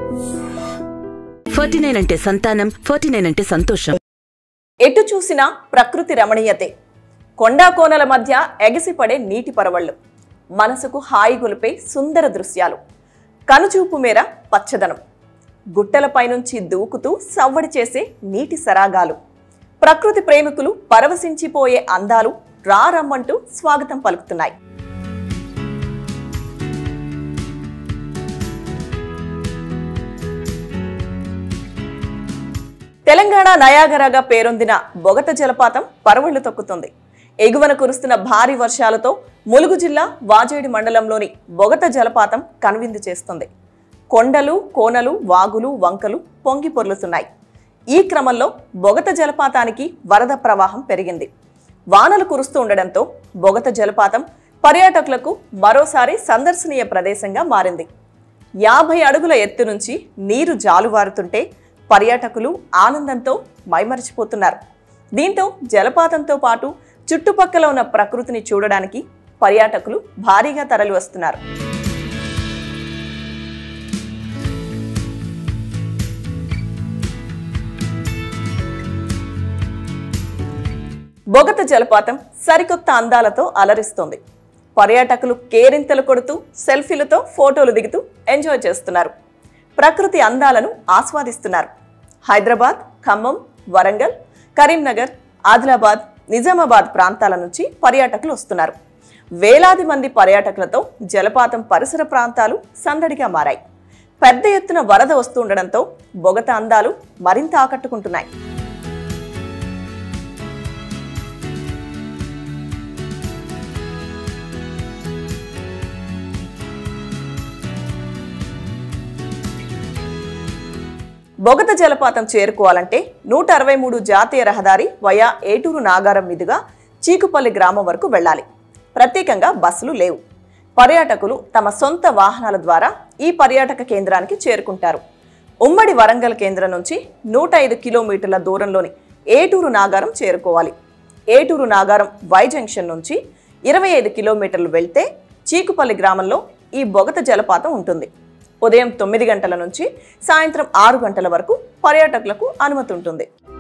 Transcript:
forty nine అంటే సంతానం forty nine అంటే సంతోషం ఎటు చూసినా ప్రకృతి రమణీయతే కొండా కోనల మధ్య ఎగసిపడే నీటి పరవళ్ళు మనసుకు హాయి గొలిపే సుందర దృశ్యాలు కనుచూపు మేర పచ్చదనం గుట్టలపైనుంచి దూకుతూ సవ్వడి చేసే నీటి సరాగాలు ప్రకృతి ప్రేమికులు పరవశించిపోయే అందాలు రారమ్మంటూ స్వాగతం పలుకుతున్నాయి తెలంగాణ నయాగరాగా పేరొందిన బొగత జలపాతం పరవళ్లు తొక్కుతుంది ఎగువన కురుస్తున్న భారీ వర్షాలతో ములుగు జిల్లా వాజేడి మండలంలోని బొగత జలపాతం కనువిందు చేస్తుంది కొండలు కోనలు వాగులు వంకలు పొంగి పొర్లుతున్నాయి ఈ క్రమంలో బొగత జలపాతానికి వరద ప్రవాహం పెరిగింది వానలు కురుస్తూ ఉండడంతో బొగత జలపాతం పర్యాటకులకు మరోసారి సందర్శనీయ ప్రదేశంగా మారింది యాభై అడుగుల ఎత్తు నుంచి నీరు జాలువారుతుంటే పర్యాటకులు ఆనందంతో మైమరిచిపోతున్నారు దీంతో జలపాతంతో పాటు చుట్టుపక్కల ఉన్న ప్రకృతిని చూడడానికి పర్యాటకులు భారీగా తరలి వస్తున్నారు బొగత జలపాతం సరికొత్త అందాలతో అలరిస్తోంది పర్యాటకులు కేరింతలు కొడుతూ సెల్ఫీలతో ఫోటోలు దిగుతూ ఎంజాయ్ చేస్తున్నారు ప్రకృతి అందాలను ఆస్వాదిస్తున్నారు హైదరాబాద్ ఖమ్మం వరంగల్ కరీంనగర్ ఆదిలాబాద్ నిజామాబాద్ ప్రాంతాల నుంచి పర్యాటకులు వస్తున్నారు వేలాది మంది పర్యాటకులతో జలపాతం పరిసర ప్రాంతాలు సందడిగా మారాయి పెద్ద ఎత్తున వరద వస్తుండడంతో బొగత అందాలు మరింత ఆకట్టుకుంటున్నాయి బొగత జలపాతం చేరుకోవాలంటే నూట అరవై మూడు జాతీయ రహదారి వయా ఏటూరు నాగారం మీదుగా చీకుపల్లి గ్రామం వరకు వెళ్ళాలి ప్రత్యేకంగా బస్సులు లేవు పర్యాటకులు తమ సొంత వాహనాల ద్వారా ఈ పర్యాటక కేంద్రానికి చేరుకుంటారు ఉమ్మడి వరంగల్ కేంద్రం నుంచి నూట ఐదు కిలోమీటర్ల దూరంలోని ఏటూరు నాగారం చేరుకోవాలి ఏటూరు నాగారం వై జంక్షన్ నుంచి ఇరవై ఐదు కిలోమీటర్లు వెళ్తే చీకుపల్లి గ్రామంలో ఈ బొగత జలపాతం ఉంటుంది ఉదయం తొమ్మిది గంటల నుంచి సాయంత్రం ఆరు గంటల వరకు పర్యాటకులకు అనుమతి ఉంటుంది